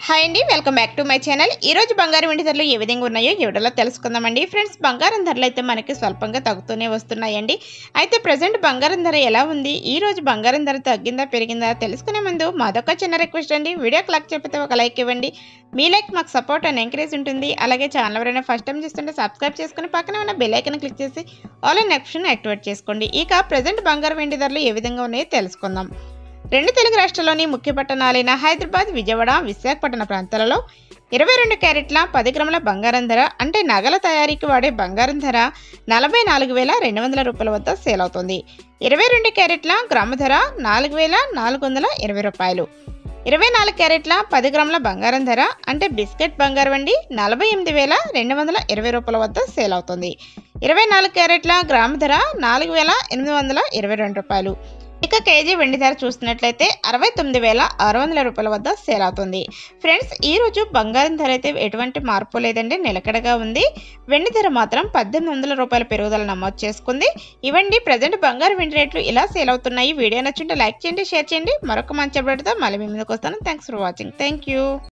hi అండి welcome back to my channel ఈ రోజు బంగారం వెండి ధరలు ఏ విధంగా ఉన్నాయో ఈ వీడియోలో తెలుసుకుందామండి ఫ్రెండ్స్ బంగారం ధరలు అయితే మనకి స్వల్పంగా తగ్గుతూనే వస్తున్నాయండి అయితే ప్రజెంట్ బంగారం ధర ఎలా ఉంది ఈ రోజు బంగారం ధర తగ్గిందా పెరిగిందా తెలుసుకునే ముందు మాదొక చిన్న రిక్వెస్ట్ అండి వీడియో క్లాక్ చెప్పితే ఒక లైక్ ఇవ్వండి మీ లైక్ మాకు సపోర్ట్ అండ్ ఎంకరేజ్ ఉంటుంది అలాగే ఛానల్ ఎవరైనా ఫస్ట్ టైం చూస్తుంటే సబ్స్క్రైబ్ చేసుకుని పక్కన ఉన్న బెల్ ఐకన్ క్లిక్ చేసి ఆల్ అండ్ ఆప్షన్ యాక్టివేట్ చేసుకోండి ఇక ప్రజెంట్ బంగారం వెండి ధరలు ఏ విధంగా ఉన్నాయో తెలుసుకుందాం రెండు తెలుగు రాష్ట్రాల్లోని ముఖ్య పట్టణాలైన హైదరాబాద్ విజయవాడ విశాఖపట్నం ప్రాంతాలలో ఇరవై రెండు క్యారెట్ల పది గ్రాముల బంగారం ధర అంటే నగల తయారీకి వాడే బంగారం ధర నలభై నాలుగు వేల రెండు వందల రూపాయల వద్ద సేల్ అవుతుంది ఇరవై రెండు క్యారెట్ల గ్రాము ధర నాలుగు వేల నాలుగు వందల ఇరవై రూపాయలు ఇరవై నాలుగు క్యారెట్ల పది గ్రాముల బంగారం ధర అంటే బిస్కెట్ బంగారం అండి నలభై ఎనిమిది వేల రెండు వందల ఇరవై రూపాయల వద్ద సేల్ అవుతుంది ఇరవై నాలుగు క్యారెట్ల గ్రాము ధర నాలుగు వేల ఎనిమిది వందల ఇరవై రెండు రూపాయలు ఇక కేజీ వెండి ధర చూస్తున్నట్లయితే అరవై తొమ్మిది వేల ఆరు వందల రూపాయల వద్ద సేల్ అవుతుంది ఫ్రెండ్స్ ఈ రోజు బంగారం ధర అయితే ఎటువంటి మార్పు లేదండి నిలకడగా ఉంది వెండి ధర మాత్రం పద్దెనిమిది వందల రూపాయల పెరుగుదల నమోదు చేసుకుంది ఇవండి ప్రజెంట్ బంగారు వెండి రేట్లు ఇలా సేల్ అవుతున్నాయి వీడియో నచ్చుంటే లైక్ చేయండి షేర్ చేయండి మరొక మంచి అప్డేట్తో మళ్ళీ మీ ముందుకు వస్తాను thanks for watching thank you